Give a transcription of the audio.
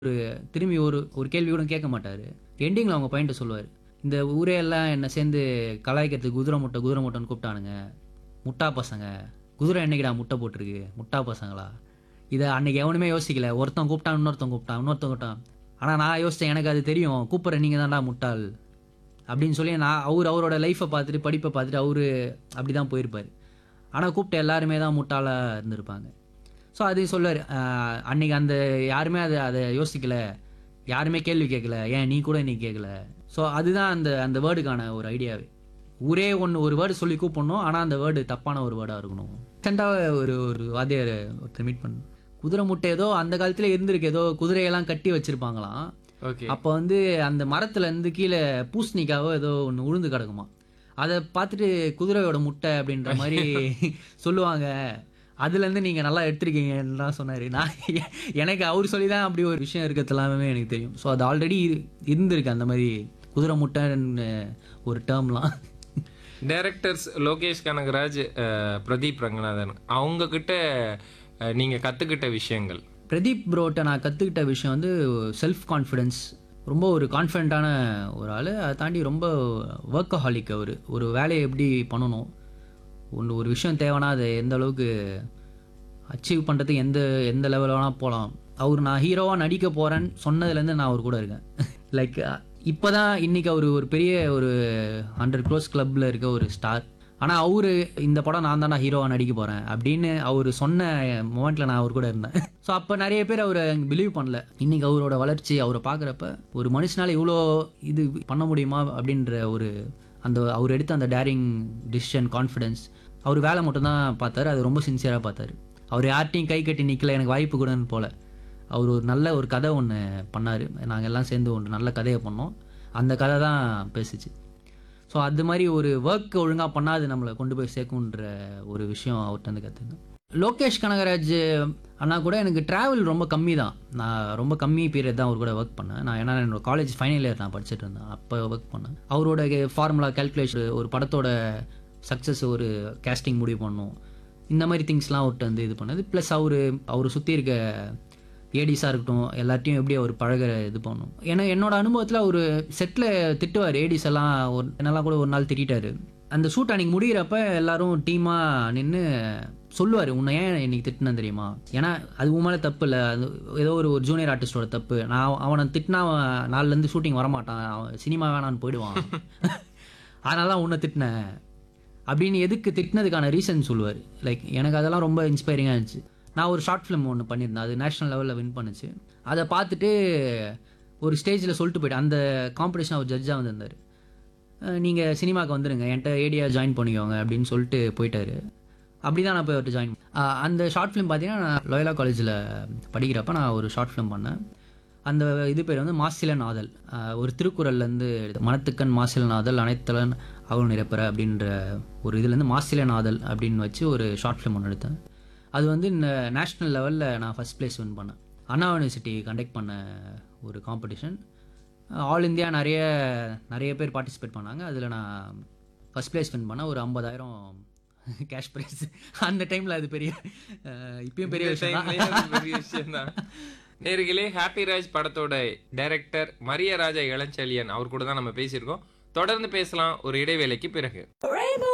ஒரு திரும்பி ஒரு ஒரு கேள்வி கூட கேட்க மாட்டார் எண்டிங்கில் அவங்க பாயிண்ட்டை சொல்லுவார் இந்த ஊரே எல்லாம் என்னை சேர்ந்து கலாய்க்கிறதுக்கு குதிரை முட்டை குதிரை முட்டைன்னு கூப்பிட்டானுங்க முட்டா பசங்க குதிரை என்னைக்குடா முட்டை போட்டிருக்கு முட்டா பசங்களா இதை அன்னைக்கு எவனுமே யோசிக்கல ஒருத்தன் கூப்பிட்டான் இன்னொருத்தன் கூப்பிட்டான் இன்னொருத்தன் கூப்பிட்டான் ஆனால் நான் யோசித்தேன் எனக்கு அது தெரியும் கூப்பிட்ற நீங்கள் தான்டா முட்டாள் அப்படின்னு சொல்லி நான் அவர் அவரோட லைஃப்பை பார்த்துட்டு படிப்பை பார்த்துட்டு அவர் அப்படி தான் போயிருப்பார் ஆனால் கூப்பிட்ட எல்லாருமே தான் முட்டாளாக இருந்திருப்பாங்க ஸோ அது சொல்லுவார் அன்னைக்கு அந்த யாருமே அதை அதை யோசிக்கல யாருமே கேள்வி கேட்கல ஏன் நீ கூட நீ கேட்கல ஸோ அதுதான் அந்த அந்த வேர்டுக்கான ஒரு ஐடியாவே ஒரே ஒன்று ஒரு வேர்டு சொல்லி கூப்பிடணும் ஆனால் அந்த வேர்டு தப்பான ஒரு வேர்டாக இருக்கணும் ரீசெண்டாக ஒரு ஒரு வாத்தியார் ஒருத்தர் மீட் பண்ண குதிரை முட்டை ஏதோ அந்த காலத்தில் இருந்திருக்கு ஏதோ குதிரையெல்லாம் கட்டி வச்சிருப்பாங்களாம் ஓகே அப்போ வந்து அந்த மரத்துல இருந்து கீழே பூசணிக்காவோ ஏதோ ஒன்று உழுந்து கிடக்குமா அதை பார்த்துட்டு குதிரையோட முட்டை அப்படின்ற மாதிரி சொல்லுவாங்க அதுலேருந்து நீங்கள் நல்லா எடுத்திருக்கீங்கன்னு தான் சொன்னார் நான் எ- எனக்கு அவர் சொல்லி தான் அப்படி ஒரு விஷயம் இருக்கிறது எல்லாமே எனக்கு தெரியும் ஸோ அது ஆல்ரெடி இருந்திருக்கு அந்த மாதிரி குதிரை முட்டைன்னு ஒரு டேர்ம்லாம் டைரக்டர்ஸ் லோகேஷ் கனகராஜ் அஹ், பிரதீப் ரங்கநாதன் அவங்க கிட்ட அஹ், நீங்க கத்துக்கிட்ட விஷயங்கள் பிரதீப் ப்ரோட்ட நான் கற்றுக்கிட்ட விஷயம் வந்து செல்ஃப் கான்ஃபிடென்ஸ் ரொம்ப ஒரு கான்ஃபிடென்ட்டான ஒரு ஆள் அதை தாண்டி ரொம்ப ஒர்க்கஹாலிக் அவர் ஒரு வேலையை எப்படி பண்ணணும் ஒன்று ஒரு விஷயம் தேவைன்னா அதை எந்த அளவுக்கு அச்சீவ் பண்ணுறதுக்கு எந்த எந்த லெவல் வேணால் போகலாம் அவர் நான் ஹீரோவாக நடிக்க போகிறேன்னு சொன்னதுலேருந்து நான் அவர் கூட இருக்கேன் லைக் இப்போ தான் இன்றைக்கி அவர் ஒரு பெரிய ஒரு ஹண்ட்ரட் க்ரோஸ் கிளப்பில் இருக்க ஒரு ஸ்டார் ஆனால் அவர் இந்த படம் நான் தானே ஹீரோவாக நடிக்க போகிறேன் அப்படின்னு அவர் சொன்ன மொமெண்ட்டில் நான் அவர் கூட இருந்தேன் ஸோ அப்போ நிறைய பேர் அவர் பிலீவ் பண்ணல இன்றைக்கி அவரோட வளர்ச்சி அவரை பார்க்குறப்ப ஒரு மனுஷனால இவ்வளோ இது பண்ண முடியுமா அப்படின்ற ஒரு அந்த அவர் எடுத்த அந்த டேரிங் டிசிஷன் கான்ஃபிடென்ஸ் அவர் வேலை மட்டும்தான் பார்த்தாரு அது ரொம்ப சின்சியராக பார்த்தாரு அவர் யார்ட்டையும் கை கட்டி நிற்கல எனக்கு வாய்ப்பு கூடன்னு போல அவர் ஒரு நல்ல ஒரு கதை ஒன்று பண்ணார் நாங்கள் எல்லாம் சேர்ந்து ஒன்று நல்ல கதையை பண்ணோம் அந்த கதை தான் பேசுச்சு ஸோ அது மாதிரி ஒரு ஒர்க் ஒழுங்காக பண்ணால் அது நம்மளை கொண்டு போய் சேர்க்குன்ற ஒரு விஷயம் அவர்கிட்ட வந்து கற்றுக்கேன் லோகேஷ் கனகராஜ் அண்ணா கூட எனக்கு ட்ராவல் ரொம்ப கம்மி தான் நான் ரொம்ப கம்மி பீரியட் தான் அவர் கூட ஒர்க் பண்ணேன் நான் ஏன்னா என்னோட காலேஜ் ஃபைனல் இயர் நான் படிச்சுட்டு இருந்தேன் அப்போ ஒர்க் பண்ணேன் அவரோட ஃபார்முலா கால்குலேஷன் ஒரு படத்தோட சக்ஸஸ் ஒரு கேஸ்டிங் முடிவு பண்ணணும் இந்த மாதிரி திங்ஸ்லாம் அவர்கிட்ட வந்து இது பண்ணது ப்ளஸ் அவர் அவர் சுற்றி இருக்க ஏடிஸாக இருக்கட்டும் எல்லாத்தையும் எப்படி அவர் பழக இது பண்ணணும் ஏன்னா என்னோட அனுபவத்தில் அவர் செட்டில் திட்டுவார் ஏடிஸ் எல்லாம் ஒரு என்னெல்லாம் கூட ஒரு நாள் திட்டாரு அந்த ஷூட் அன்னைக்கு முடிகிறப்ப எல்லாரும் டீமாக நின்று சொல்லுவார் உன்னை ஏன் இன்னைக்கு திட்டினேன் தெரியுமா ஏன்னா அது உன் மேலே தப்பு இல்லை அது ஏதோ ஒரு ஒரு ஜூனியர் ஆர்டிஸ்டோட தப்பு நான் அவனை திட்டினா அவன் நாலுலேருந்து ஷூட்டிங் வரமாட்டான் அவன் சினிமா வேணான்னு போயிடுவான் அதனால தான் உன்னை திட்டினேன் அப்படின்னு எதுக்கு திட்டினதுக்கான ரீசன் சொல்லுவார் லைக் எனக்கு அதெல்லாம் ரொம்ப இன்ஸ்பைரிங்காக இருந்துச்சு நான் ஒரு ஷார்ட் ஃபிலிம் ஒன்று பண்ணியிருந்தேன் அது நேஷனல் லெவலில் வின் பண்ணுச்சு அதை பார்த்துட்டு ஒரு ஸ்டேஜில் சொல்லிட்டு போயிட்டேன் அந்த காம்படிஷன் அவர் ஜட்ஜாக வந்திருந்தார் நீங்கள் சினிமாவுக்கு வந்துடுங்க என்கிட்ட ஏடியா ஜாயின் பண்ணிக்கோங்க அப்படின்னு சொல்லிட்டு போயிட்டாரு அப்படி தான் நான் போய் அவர்கிட்ட ஜாயின் அந்த ஷார்ட் ஃபிலிம் பார்த்தீங்கன்னா நான் லோயலா காலேஜில் படிக்கிறப்ப நான் ஒரு ஷார்ட் ஃபிலிம் பண்ணேன் அந்த இது பேர் வந்து மாசில நாதல் ஆஹ் ஒரு திருக்குறள்லேருந்து மனத்துக்கண் மாசில நாதல் அனைத்தலன் அவள் நிரப்புற அப்படின்ற ஒரு இதுலேருந்து மாசில நாதல் அப்படின்னு வச்சு ஒரு ஷார்ட் ஃபிலிம் ஒன்று எடுத்தேன் அது வந்து இந்த நேஷ்னல் லெவலில் நான் ஃபஸ்ட் ப்ளேஸ் வின் பண்ணேன் அண்ணா யூனிவர்சிட்டி கண்டக்ட் பண்ண ஒரு காம்படிஷன் ஆல் இந்தியா நிறைய நிறைய பேர் பார்ட்டிசிபேட் பண்ணாங்க அதில் நான் ஃபஸ்ட் ப்ளேஸ் வின் பண்ணேன் ஒரு ஐம்பதாயிரம் கேஷ் ப்ரைஸ் அந்த டைமில் அது பெரிய ஆஹ் இப்பயும் பெரிய விஷயம் தான் Timeலயே அது பெரிய விஷயம்தான். நேர்களே ஹாப்பி ராஜ் படத்தோட டைரக்டர் மரியராஜா இளஞ்செழியன் அவர் கூட தான் நம்ம பேசியிருக்கோம் தொடர்ந்து பேசலாம் ஒரு இடைவேளைக்கு பிறகு